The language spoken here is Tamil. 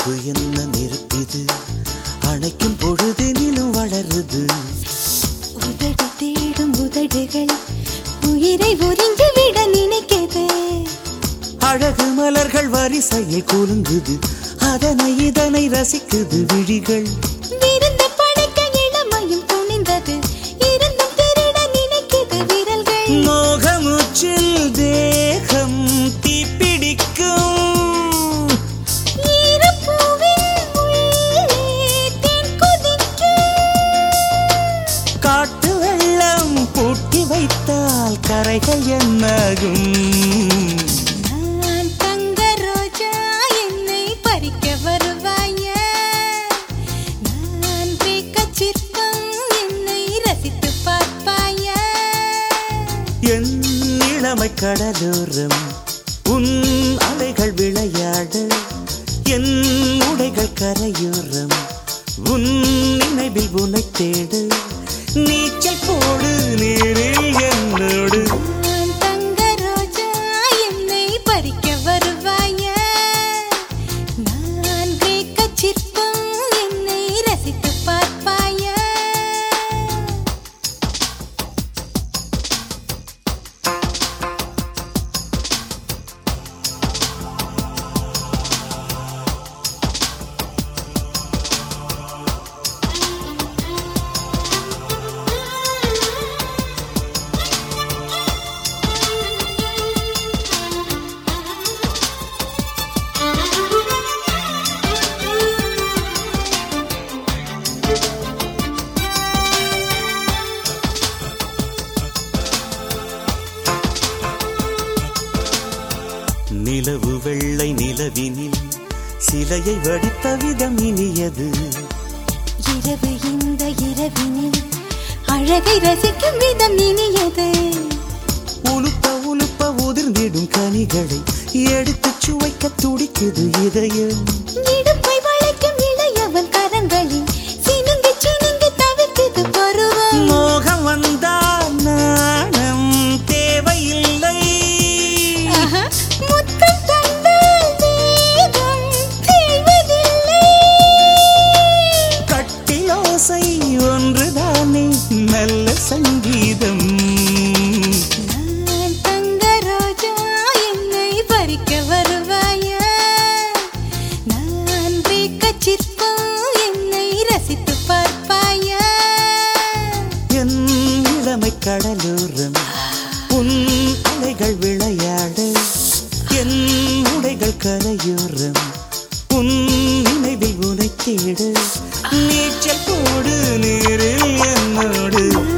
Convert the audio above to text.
நெருப்பு என்ன நெருப்பிது அணைக்கும் பொழுதெனிலும் வளருது உதடு தேடும் உதடுகள் உயிரை உறிஞ்சி விட நினைக்கிறது அழகு மலர்கள் வரிசையில் குலுங்குது அதனை இதனை ரசிக்குது விழிகள் விருந்து படைக்க இளமையும் துணிந்தது இருந்தும் திருட நினைக்கிறது விரல்கள் மோகமுச்சில் தேகம் தீப்பிடிக்கும் ஈரப்பூவின் உள்ளே தேன் கொதிக்கும். காட்டு வெள்ளம் பூட்டி வைத்தால் கரைகள் என்னாகும் நான் தங்க ரோஜா என்னை பறிக்க வருவாயா நான் கிரேக்கச் சிற்பம் என்னை ரசித்து பார்ப்பாயா என் இளமை கடலோரம் உன் அலைகள் விளையாட என் உடைகள் கரையோரம் உன் நினைவில் உனை தேடு நீச்சல் போடு நீரில் என்னோடு நான் தங்க ரோஜா என்னை பறிக்க வருவாயா நான் கிரேக்கச் சிற்பம் என்னை ரசித்து பார்ப்பாயா நிலவு வெள்ளை நிலவினில் சிலையை வடித்த விதம் இனியது இரவு இந்த இரவினில் அழகை ரசிக்கும் விதம் இனியது உலுப்ப உலுப்ப உதிர்ந்திடும் கனிகளை எடுத்து சுவைக்க துடிக்குது இதயம் இடுப்பை வளைக்கும் இளையவன் கரங்களில் சினுங்கி சினுங்கி தவிர்க்குது பருவம் மோகம் வந்தால் நாணம் தேவையில்லை ஆஹா, முத்தம் தந்தால் வேகம் தேய்வதில்லை. கட்டிலோசை ஒன்றுதானே நல்ல சங்கீதம் நான் தங்க ரோஜா என்னை பறிக்க வருவாயா நான் கிரேக்கச் சிற்பம் என்னை ரசித்து பார்ப்பாயா என் இளமை கடலோரம் உன் அலைகள் விளையாட என் உடைகள் கரையோரம் உன் நினைவில் உனை தேட நீச்சல் போடு நீரில் என்னோடு